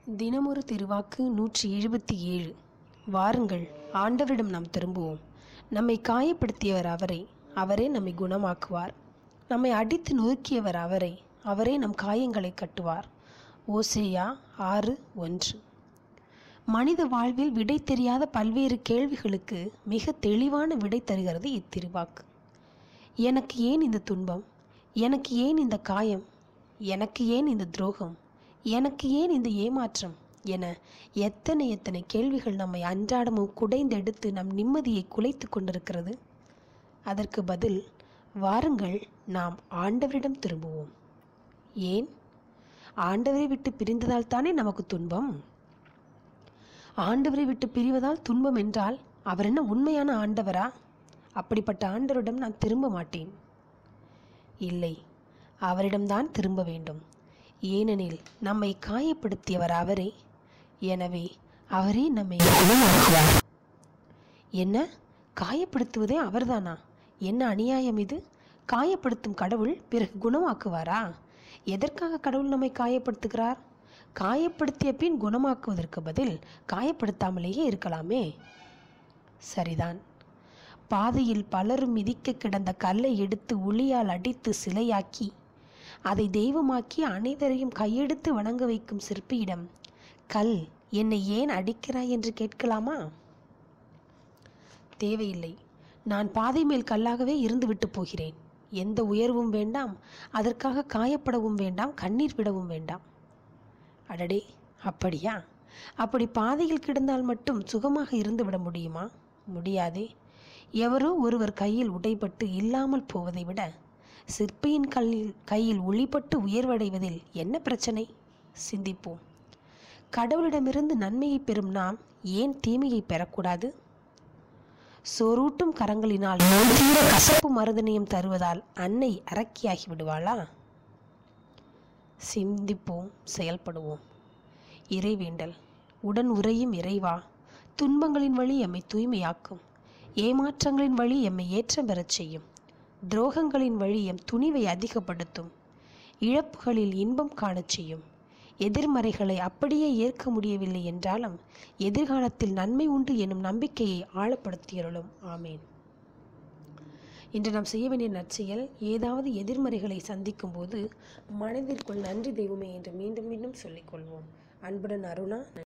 தினமொரு திருவாக்கு நூற்றி எழுபத்தி ஏழு வாருங்கள் ஆண்டவரிடம் நாம் திரும்புவோம் நம்மை காயப்படுத்தியவர் அவரே அவரே நம்மை குணமாக்குவார் நம்மை அடித்து நொறுக்கியவர் அவரே அவரே நம் காயங்களை கட்டுவார் ஓசேயா ஆறு ஒன்று மனித வாழ்வில் விடை தெரியாத பல்வேறு கேள்விகளுக்கு மிக தெளிவான விடை தருகிறது இத்திருவாக்கு எனக்கு ஏன் இந்த துன்பம் எனக்கு ஏன் இந்த காயம் எனக்கு ஏன் இந்த துரோகம் எனக்கு ஏன் இந்த ஏமாற்றம் என எத்தனை எத்தனை கேள்விகள் நம்மை அன்றாடமும் குடைந்தெடுத்து நம் நிம்மதியை குலைத்து கொண்டிருக்கிறது அதற்கு பதில் வாருங்கள் நாம் ஆண்டவரிடம் திரும்புவோம் ஏன் ஆண்டவரை விட்டு பிரிந்ததால் தானே நமக்கு துன்பம் ஆண்டவரை விட்டு பிரிவதால் துன்பம் என்றால் அவர் என்ன உண்மையான ஆண்டவரா அப்படிப்பட்ட ஆண்டவரிடம் நான் திரும்ப மாட்டேன் இல்லை அவரிடம்தான் திரும்ப வேண்டும் ஏனெனில் நம்மை காயப்படுத்தியவர் அவரே எனவே அவரே நம்மை குணமாக்குவார் என்ன காயப்படுத்துவதே அவர்தானா என்ன அநியாயம் இது காயப்படுத்தும் கடவுள் பிறகு குணமாக்குவாரா எதற்காக கடவுள் நம்மை காயப்படுத்துகிறார் காயப்படுத்திய பின் குணமாக்குவதற்கு பதில் காயப்படுத்தாமலேயே இருக்கலாமே சரிதான் பாதையில் பலரும் மிதிக்க கிடந்த கல்லை எடுத்து உளியால் அடித்து சிலையாக்கி அதை தெய்வமாக்கி அனைவரையும் கையெடுத்து வணங்க வைக்கும் சிற்பியிடம் கல் என்னை ஏன் அடிக்கிறாய் என்று கேட்கலாமா தேவையில்லை நான் பாதை மேல் கல்லாகவே இருந்துவிட்டு போகிறேன் எந்த உயர்வும் வேண்டாம் அதற்காக காயப்படவும் வேண்டாம் கண்ணீர் விடவும் வேண்டாம் அடடே அப்படியா அப்படி பாதையில் கிடந்தால் மட்டும் சுகமாக இருந்து விட முடியுமா முடியாதே எவரோ ஒருவர் கையில் உடைபட்டு இல்லாமல் போவதை விட சிற்பியின் கல்லில் கையில் ஒளிப்பட்டு உயர்வடைவதில் என்ன பிரச்சனை சிந்திப்போம் கடவுளிடமிருந்து நன்மையை பெறும் நாம் ஏன் தீமையை பெறக்கூடாது சோறூட்டும் கரங்களினால் நோய் தீர கசப்பு மருதனையும் தருவதால் அன்னை அரக்கியாகி விடுவாளா சிந்திப்போம் செயல்படுவோம் இறைவேண்டல் உடன் உறையும் இறைவா துன்பங்களின் வழி எம்மை தூய்மையாக்கும் ஏமாற்றங்களின் வழி எம்மை ஏற்றம் பெறச் செய்யும் துரோகங்களின் வழி எம் துணிவை அதிகப்படுத்தும் இழப்புகளில் இன்பம் காணச் செய்யும் எதிர்மறைகளை அப்படியே ஏற்க முடியவில்லை என்றாலும் எதிர்காலத்தில் நன்மை உண்டு எனும் நம்பிக்கையை ஆழப்படுத்தியருளும் ஆமேன் இன்று நாம் செய்ய வேண்டிய நற்செயல் ஏதாவது எதிர்மறைகளை சந்திக்கும் போது மனதிற்குள் நன்றி தெய்வமே என்று மீண்டும் மீண்டும் சொல்லிக்கொள்வோம் அன்புடன் அருணா